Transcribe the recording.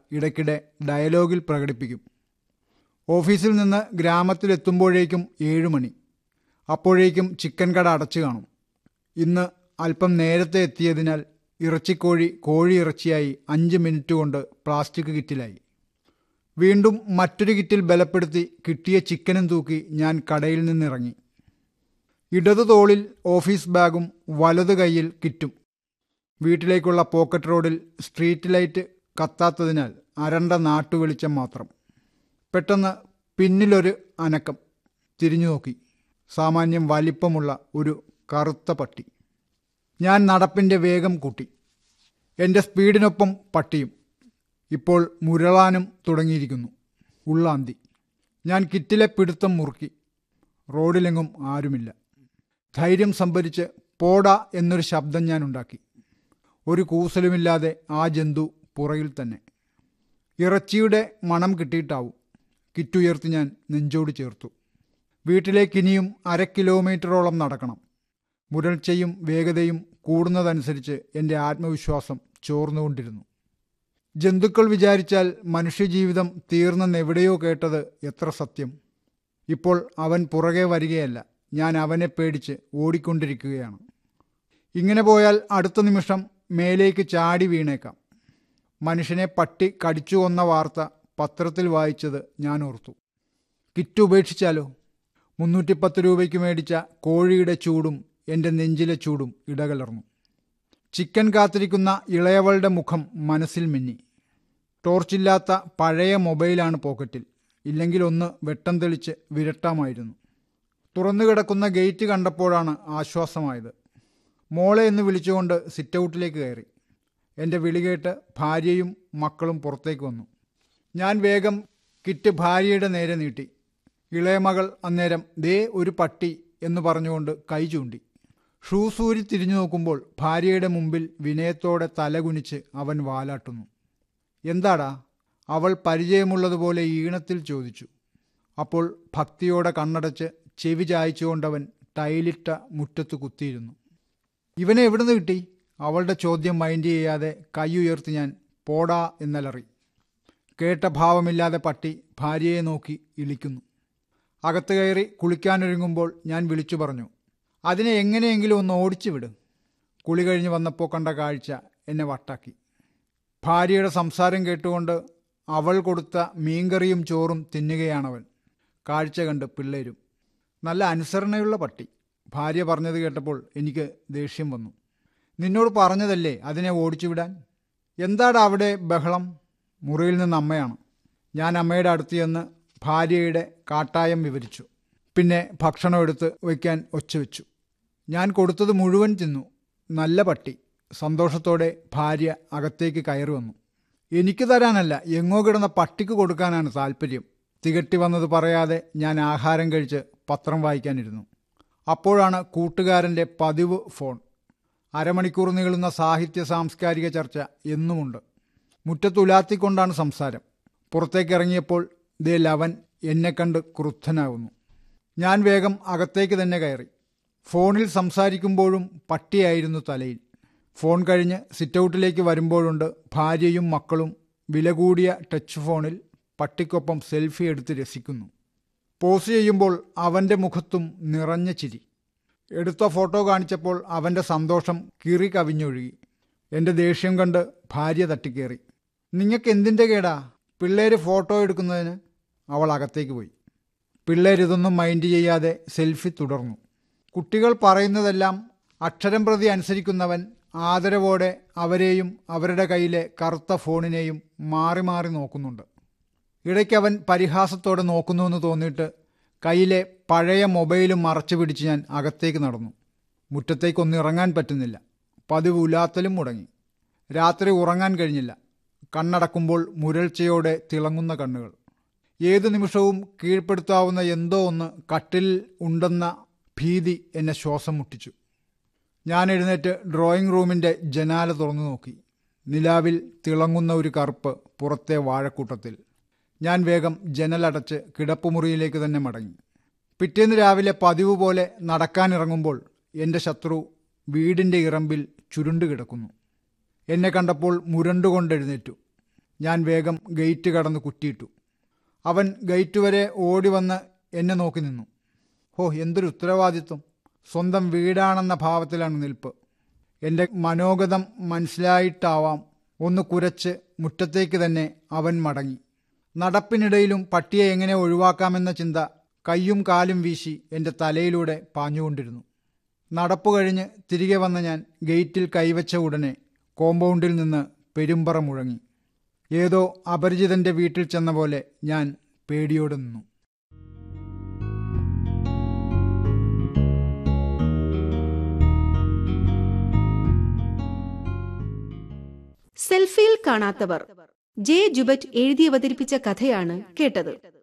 ഇടയ്ക്കിടെ ഡയലോഗിൽ പ്രകടിപ്പിക്കും ഓഫീസിൽ നിന്ന് ഗ്രാമത്തിലെത്തുമ്പോഴേക്കും ഏഴ് മണി അപ്പോഴേക്കും ചിക്കൻ കട അടച്ചു കാണും ഇന്ന് അല്പം നേരത്തെ എത്തിയതിനാൽ ഇറച്ചിക്കോഴി കോഴി ഇറച്ചിയായി അഞ്ച് മിനിറ്റ് കൊണ്ട് പ്ലാസ്റ്റിക് കിറ്റിലായി വീണ്ടും മറ്റൊരു കിറ്റിൽ ബലപ്പെടുത്തി കിട്ടിയ ചിക്കനും തൂക്കി ഞാൻ കടയിൽ നിന്നിറങ്ങി ഇടതു തോളിൽ ഓഫീസ് ബാഗും വലതു കൈയിൽ കിറ്റും വീട്ടിലേക്കുള്ള പോക്കറ്റ് റോഡിൽ സ്ട്രീറ്റ് ലൈറ്റ് കത്താത്തതിനാൽ അരണ്ട നാട്ടുവെളിച്ചം മാത്രം പെട്ടെന്ന് പിന്നിലൊരു അനക്കം തിരിഞ്ഞു നോക്കി സാമാന്യം വലിപ്പമുള്ള ഒരു കറുത്ത പട്ടി ഞാൻ നടപ്പിൻ്റെ വേഗം കൂട്ടി എൻ്റെ സ്പീഡിനൊപ്പം പട്ടിയും ഇപ്പോൾ മുരളാനും തുടങ്ങിയിരിക്കുന്നു ഉള്ളാന്തി ഞാൻ കിറ്റിലെ പിടുത്തം മുറുക്കി റോഡിലെങ്ങും ആരുമില്ല ധൈര്യം സംഭരിച്ച് പോടാ എന്നൊരു ശബ്ദം ഞാൻ ഉണ്ടാക്കി ഒരു കൂസലുമില്ലാതെ ആ ജന്തു പുറകിൽ തന്നെ ഇറച്ചിയുടെ മണം കിട്ടിയിട്ടാവും കിറ്റുയർത്തി ഞാൻ നെഞ്ചോട് ചേർത്തു വീട്ടിലേക്ക് ഇനിയും അര കിലോമീറ്ററോളം നടക്കണം മുരൾച്ചയും വേഗതയും കൂടുന്നതനുസരിച്ച് എൻ്റെ ആത്മവിശ്വാസം ചോർന്നുകൊണ്ടിരുന്നു ജന്തുക്കൾ വിചാരിച്ചാൽ മനുഷ്യജീവിതം തീർന്നെന്നെവിടെയോ കേട്ടത് എത്ര സത്യം ഇപ്പോൾ അവൻ പുറകെ വരികയല്ല ഞാൻ അവനെ പേടിച്ച് ഓടിക്കൊണ്ടിരിക്കുകയാണ് ഇങ്ങനെ പോയാൽ അടുത്ത നിമിഷം മേലേക്ക് ചാടി വീണേക്കാം മനുഷ്യനെ പട്ടി കടിച്ചു കൊന്ന വാർത്ത പത്രത്തിൽ വായിച്ചത് ഞാൻ ഓർത്തു കിറ്റ് ഉപേക്ഷിച്ചാലോ മുന്നൂറ്റിപ്പത്ത് രൂപയ്ക്ക് മേടിച്ച കോഴിയുടെ ചൂടും എൻ്റെ നെഞ്ചിലെ ചൂടും ഇടകലർന്നു ചിക്കൻ കാത്തിരിക്കുന്ന ഇളയവളുടെ മുഖം മനസ്സിൽ മിന്നി ടോർച്ചില്ലാത്ത പഴയ മൊബൈലാണ് പോക്കറ്റിൽ ഇല്ലെങ്കിൽ ഒന്ന് വെട്ടം തെളിച്ച് വിരട്ടാമായിരുന്നു തുറന്നു കിടക്കുന്ന ഗേറ്റ് കണ്ടപ്പോഴാണ് ആശ്വാസമായത് മോളെ എന്ന് വിളിച്ചുകൊണ്ട് സിറ്റൗട്ടിലേക്ക് കയറി എൻ്റെ വിളി കേട്ട് ഭാര്യയും മക്കളും പുറത്തേക്ക് വന്നു ഞാൻ വേഗം കിറ്റ് ഭാര്യയുടെ നേരെ നീട്ടി ഇളയമകൾ അന്നേരം ദേ ഒരു പട്ടി എന്ന് പറഞ്ഞുകൊണ്ട് കൈ ചൂണ്ടി ഷൂസൂരി തിരിഞ്ഞു നോക്കുമ്പോൾ ഭാര്യയുടെ മുമ്പിൽ വിനയത്തോടെ തലകുനിച്ച് അവൻ വാലാട്ടുന്നു എന്താടാ അവൾ പരിചയമുള്ളതുപോലെ ഈണത്തിൽ ചോദിച്ചു അപ്പോൾ ഭക്തിയോടെ കണ്ണടച്ച് ചെവി ചായച്ചുകൊണ്ടവൻ ടൈലിട്ട മുറ്റത്ത് കുത്തിയിരുന്നു ഇവനെ എവിടുന്ന് കിട്ടി അവളുടെ ചോദ്യം മൈൻഡ് ചെയ്യാതെ കൈ ഉയർത്തി ഞാൻ പോടാ എന്നലറി കേട്ട ഭാവമില്ലാതെ പട്ടി ഭാര്യയെ നോക്കി ഇളിക്കുന്നു അകത്ത് കയറി കുളിക്കാനൊരുങ്ങുമ്പോൾ ഞാൻ വിളിച്ചു പറഞ്ഞു അതിനെ എങ്ങനെയെങ്കിലും ഒന്ന് ഓടിച്ചു വിട് കുളി കഴിഞ്ഞ് വന്നപ്പോൾ കണ്ട കാഴ്ച എന്നെ വട്ടാക്കി ഭാര്യയുടെ സംസാരം കേട്ടുകൊണ്ട് അവൾ കൊടുത്ത മീൻകറിയും ചോറും തിന്നുകയാണവൻ കാഴ്ച കണ്ട് പിള്ളേരും നല്ല അനുസരണയുള്ള പട്ടി ഭാര്യ പറഞ്ഞത് കേട്ടപ്പോൾ എനിക്ക് ദേഷ്യം വന്നു നിന്നോട് പറഞ്ഞതല്ലേ അതിനെ ഓടിച്ചു വിടാൻ എന്താടാ അവിടെ ബഹളം മുറിയിൽ നിന്ന് അമ്മയാണ് ഞാൻ അമ്മയുടെ അടുത്ത് ചെന്ന് ഭാര്യയുടെ കാട്ടായം വിവരിച്ചു പിന്നെ ഭക്ഷണം എടുത്ത് വയ്ക്കാൻ ഒച്ചവെച്ചു ഞാൻ കൊടുത്തത് മുഴുവൻ തിന്നു നല്ല പട്ടി സന്തോഷത്തോടെ ഭാര്യ അകത്തേക്ക് കയറി വന്നു എനിക്ക് തരാനല്ല എങ്ങോ കിടന്ന പട്ടിക്ക് കൊടുക്കാനാണ് താല്പര്യം തികട്ടി വന്നത് പറയാതെ ഞാൻ ആഹാരം കഴിച്ച് പത്രം വായിക്കാനിരുന്നു അപ്പോഴാണ് കൂട്ടുകാരൻ്റെ പതിവ് ഫോൺ അരമണിക്കൂർ നീളുന്ന സാഹിത്യ സാംസ്കാരിക ചർച്ച എന്നുമുണ്ട് മുറ്റത്തുലാത്തിക്കൊണ്ടാണ് സംസാരം പുറത്തേക്കിറങ്ങിയപ്പോൾ ദേ ലവൻ എന്നെ കണ്ട് ക്രുദ്ധനാകുന്നു ഞാൻ വേഗം അകത്തേക്ക് തന്നെ കയറി ഫോണിൽ സംസാരിക്കുമ്പോഴും പട്ടിയായിരുന്നു തലയിൽ ഫോൺ കഴിഞ്ഞ് സിറ്റൗട്ടിലേക്ക് വരുമ്പോഴുണ്ട് ഭാര്യയും മക്കളും വില കൂടിയ ടച്ച് ഫോണിൽ പട്ടിക്കൊപ്പം സെൽഫി എടുത്ത് രസിക്കുന്നു പോസ് ചെയ്യുമ്പോൾ അവൻ്റെ മുഖത്തും നിറഞ്ഞ ചിരി എടുത്ത ഫോട്ടോ കാണിച്ചപ്പോൾ അവൻ്റെ സന്തോഷം കിറി കവിഞ്ഞൊഴുകി എൻ്റെ ദേഷ്യം കണ്ട് ഭാര്യ തട്ടിക്കേറി നിങ്ങൾക്ക് എന്തിൻ്റെ കേടാ പിള്ളേർ ഫോട്ടോ എടുക്കുന്നതിന് അവൾ അകത്തേക്ക് പോയി പിള്ളേരിതൊന്നും മൈൻഡ് ചെയ്യാതെ സെൽഫി തുടർന്നു കുട്ടികൾ പറയുന്നതെല്ലാം അക്ഷരം പ്രതി അനുസരിക്കുന്നവൻ ആദരവോടെ അവരെയും അവരുടെ കയ്യിലെ കറുത്ത ഫോണിനെയും മാറി മാറി നോക്കുന്നുണ്ട് ഇടയ്ക്ക് അവൻ പരിഹാസത്തോടെ നോക്കുന്നുവെന്ന് തോന്നിയിട്ട് കയ്യിലെ പഴയ മൊബൈലും മറച്ചു പിടിച്ച് ഞാൻ അകത്തേക്ക് നടന്നു മുറ്റത്തേക്കൊന്നും ഇറങ്ങാൻ പറ്റുന്നില്ല പതിവ് ഉലാത്തലും മുടങ്ങി രാത്രി ഉറങ്ങാൻ കഴിഞ്ഞില്ല കണ്ണടക്കുമ്പോൾ മുരൾച്ചയോടെ തിളങ്ങുന്ന കണ്ണുകൾ ഏതു നിമിഷവും കീഴ്പ്പെടുത്താവുന്ന എന്തോ ഒന്ന് കട്ടിൽ ഉണ്ടെന്ന ഭീതി എന്നെ ശ്വാസം മുട്ടിച്ചു ഞാൻ എഴുന്നേറ്റ് ഡ്രോയിങ് റൂമിൻ്റെ ജനാല തുറന്നു നോക്കി നിലാവിൽ തിളങ്ങുന്ന ഒരു കറുപ്പ് പുറത്തെ വാഴക്കൂട്ടത്തിൽ ഞാൻ വേഗം ജനലടച്ച് കിടപ്പുമുറിയിലേക്ക് തന്നെ മടങ്ങി പിറ്റേന്ന് രാവിലെ പതിവ് പോലെ നടക്കാനിറങ്ങുമ്പോൾ എൻ്റെ ശത്രു വീടിൻ്റെ ഇറമ്പിൽ ചുരുണ്ടു കിടക്കുന്നു എന്നെ കണ്ടപ്പോൾ മുരണ്ടുകൊണ്ട് എഴുന്നേറ്റു ഞാൻ വേഗം ഗേറ്റ് കടന്ന് കുറ്റിയിട്ടു അവൻ ഗേറ്റ് വരെ ഓടി വന്ന് എന്നെ നോക്കി നിന്നു ഹോ എന്തൊരു ഉത്തരവാദിത്വം സ്വന്തം വീടാണെന്ന ഭാവത്തിലാണ് നിൽപ്പ് എൻ്റെ മനോഗതം മനസ്സിലായിട്ടാവാം ഒന്ന് കുരച്ച് മുറ്റത്തേക്ക് തന്നെ അവൻ മടങ്ങി നടപ്പിനിടയിലും പട്ടിയെ എങ്ങനെ ഒഴിവാക്കാമെന്ന ചിന്ത കയ്യും കാലും വീശി എൻ്റെ തലയിലൂടെ പാഞ്ഞുകൊണ്ടിരുന്നു നടപ്പു കഴിഞ്ഞ് തിരികെ വന്ന ഞാൻ ഗേറ്റിൽ കൈവച്ച ഉടനെ കോമ്പൗണ്ടിൽ നിന്ന് പെരുമ്പറ മുഴങ്ങി ഏതോ അപരിചിതന്റെ വീട്ടിൽ ചെന്ന പോലെ ഞാൻ പേടിയോടെ നിന്നു സെൽഫിയിൽ കാണാത്തവർ ജെ ജുബറ്റ് എഴുതി അവതരിപ്പിച്ച കഥയാണ് കേട്ടത്